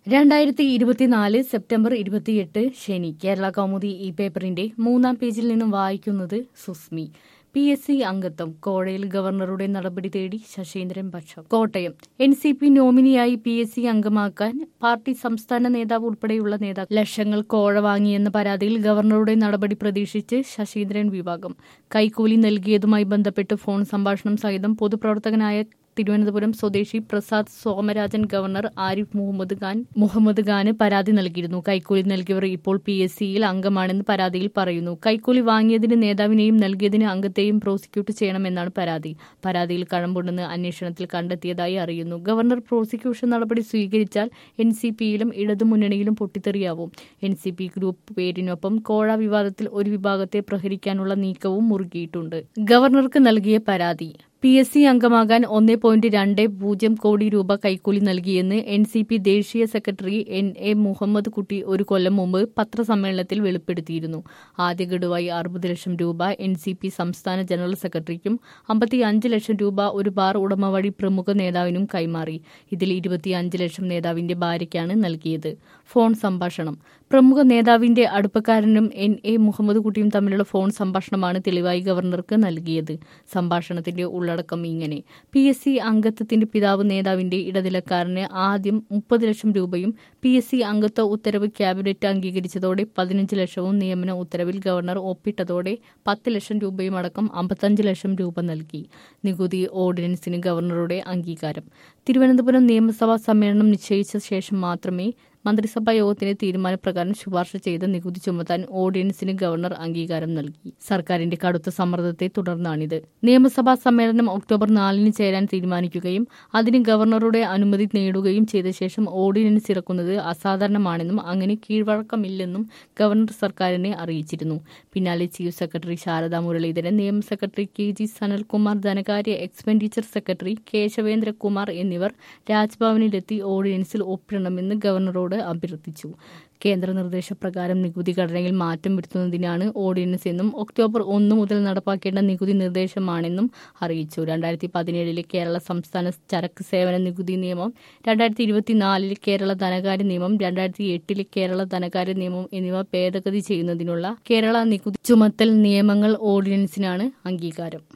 രണ്ടായിരത്തി ഇരുപത്തിനാല് സെപ്റ്റംബർ ഇരുപത്തിയെട്ട് ശനി കേരള കൗമുദി ഈ പേപ്പറിന്റെ മൂന്നാം പേജിൽ നിന്നും വായിക്കുന്നത് സുസ്മി പി എസ് സി അംഗത്വം കോഴയിൽ ഗവർണറുടെ നടപടി തേടി ശശീന്ദ്രൻ പക്ഷം കോട്ടയം എൻ സി പി നോമിനിയായി പി എസ് സി അംഗമാക്കാൻ പാർട്ടി സംസ്ഥാന നേതാവ് ഉൾപ്പെടെയുള്ള നേതാക്കൾ ലക്ഷങ്ങൾ കോഴ വാങ്ങിയെന്ന പരാതിയിൽ ഗവർണറുടെ നടപടി പ്രതീക്ഷിച്ച് ശശീന്ദ്രൻ വിഭാഗം കൈക്കൂലി നൽകിയതുമായി ബന്ധപ്പെട്ട് ഫോൺ സംഭാഷണം സഹിതം പൊതുപ്രവർത്തകനായ തിരുവനന്തപുരം സ്വദേശി പ്രസാദ് സോമരാജൻ ഗവർണർ ആരിഫ് മുഹമ്മദ് ഖാൻ മുഹമ്മദ് ഖാന് പരാതി നൽകിയിരുന്നു കൈക്കൂലി നൽകിയവർ ഇപ്പോൾ പി എസ് സിയിൽ അംഗമാണെന്ന് പരാതിയിൽ പറയുന്നു കൈക്കൂലി വാങ്ങിയതിന് നേതാവിനെയും നൽകിയതിന് അംഗത്തെയും പ്രോസിക്യൂട്ട് ചെയ്യണമെന്നാണ് പരാതി പരാതിയിൽ കഴമ്പുണ്ടെന്ന് അന്വേഷണത്തിൽ കണ്ടെത്തിയതായി അറിയുന്നു ഗവർണർ പ്രോസിക്യൂഷൻ നടപടി സ്വീകരിച്ചാൽ എൻ സി പിയിലും ഇടതുമുന്നണിയിലും പൊട്ടിത്തെറിയാവും എൻ സി പി ഗ്രൂപ്പ് പേരിനൊപ്പം കോഴ വിവാദത്തിൽ ഒരു വിഭാഗത്തെ പ്രഹരിക്കാനുള്ള നീക്കവും മുറുകിയിട്ടുണ്ട് ഗവർണർക്ക് നൽകിയ പരാതി പി എസ് സി അംഗമാകാൻ ഒന്ന് പോയിന്റ് രണ്ട് പൂജ്യം കോടി രൂപ കൈക്കൂലി നൽകിയെന്ന് എൻ സി പി ദേശീയ secretary N A Muhammad Kutty ഒരു കൊല്ലം മുമ്പ് പത്രസമ്മേളനത്തിൽ വെളിപ്പെടുത്തിയിരുന്നു ആദ്യ ഗഡുവായി അറുപത് ലക്ഷം രൂപ എൻ സി പി സംസ്ഥാന ജനറൽ സെക്രട്ടറിക്കും അമ്പത്തി അഞ്ച് ലക്ഷം രൂപ ഒരു ബാർ ഉടമ വഴി പ്രമുഖ നേതാവിനും കൈമാറി ഇതിൽ ഇരുപത്തിയഞ്ച് ലക്ഷം നേതാവിന്റെ ഭാര്യയ്ക്കാണ് നൽകിയത് ഫോൺ സംഭാഷണം പ്രമുഖ നേതാവിന്റെ അടുപ്പക്കാരനും എൻ എ മുഹമ്മദ് കുട്ടിയും തമ്മിലുള്ള ഫോൺ സംഭാഷണമാണ് തെളിവായി ഗവർണർക്ക് നൽകിയത് സംഭാഷണത്തിന്റെ ഉള്ളടക്കം ഇങ്ങനെ പി എസ് സി അംഗത്വത്തിന്റെ പിതാവ് നേതാവിന്റെ ഇടനിലക്കാരന് ആദ്യം മുപ്പത് ലക്ഷം രൂപയും പി എസ് സി അംഗത്വ ഉത്തരവ് ക്യാബിനറ്റ് അംഗീകരിച്ചതോടെ പതിനഞ്ച് ലക്ഷവും നിയമന ഉത്തരവിൽ ഗവർണർ ഒപ്പിട്ടതോടെ പത്ത് ലക്ഷം രൂപയും അടക്കം അമ്പത്തഞ്ച് ലക്ഷം രൂപ നൽകി നികുതി ഓർഡിനൻസിന് ഗവർണറുടെ അംഗീകാരം തിരുവനന്തപുരം നിയമസഭാ സമ്മേളനം നിശ്ചയിച്ച ശേഷം മാത്രമേ മന്ത്രിസഭാ യോഗത്തിന്റെ തീരുമാനപ്രകാരം ശുപാർശ ചെയ്ത നികുതി ചുമത്താൻ ഓർഡിനൻസിന് ഗവർണർ അംഗീകാരം നൽകി സർക്കാരിന്റെ കടുത്ത സമ്മർദ്ദത്തെ തുടർന്നാണിത് നിയമസഭാ സമ്മേളനം ഒക്ടോബർ നാലിന് ചേരാൻ തീരുമാനിക്കുകയും അതിന് ഗവർണറുടെ അനുമതി നേടുകയും ചെയ്ത ശേഷം ഓർഡിനൻസ് ഇറക്കുന്നത് അസാധാരണമാണെന്നും അങ്ങനെ കീഴ്വഴക്കമില്ലെന്നും ഗവർണർ സർക്കാരിനെ അറിയിച്ചിരുന്നു പിന്നാലെ ചീഫ് സെക്രട്ടറി ശാരദാ മുരളീധരൻ നിയമ സെക്രട്ടറി കെ ജി സനൽകുമാർ ധനകാര്യ എക്സ്പെൻഡിച്ചർ സെക്രട്ടറി കേശവേന്ദ്രകുമാർ എന്നിവർ രാജ്ഭവനിലെത്തി ഓർഡിനൻസിൽ ഒപ്പിടണമെന്ന് ഗവർണറോട് അഭ്യർത്ഥിച്ചു കേന്ദ്ര നിർദ്ദേശപ്രകാരം നികുതി ഘടനയിൽ മാറ്റം വരുത്തുന്നതിനാണ് ഓർഡിനൻസ് എന്നും ഒക്ടോബർ ഒന്ന് മുതൽ നടപ്പാക്കേണ്ട നികുതി നിർദ്ദേശമാണെന്നും അറിയിച്ചു രണ്ടായിരത്തി പതിനേഴിലെ കേരള സംസ്ഥാന ചരക്ക് സേവന നികുതി നിയമം രണ്ടായിരത്തി ഇരുപത്തിനാലിലെ കേരള ധനകാര്യ നിയമം രണ്ടായിരത്തി എട്ടിലെ കേരള ധനകാര്യ നിയമം എന്നിവ ഭേദഗതി ചെയ്യുന്നതിനുള്ള കേരള നികുതി ചുമത്തൽ നിയമങ്ങൾ ഓർഡിനൻസിനാണ് അംഗീകാരം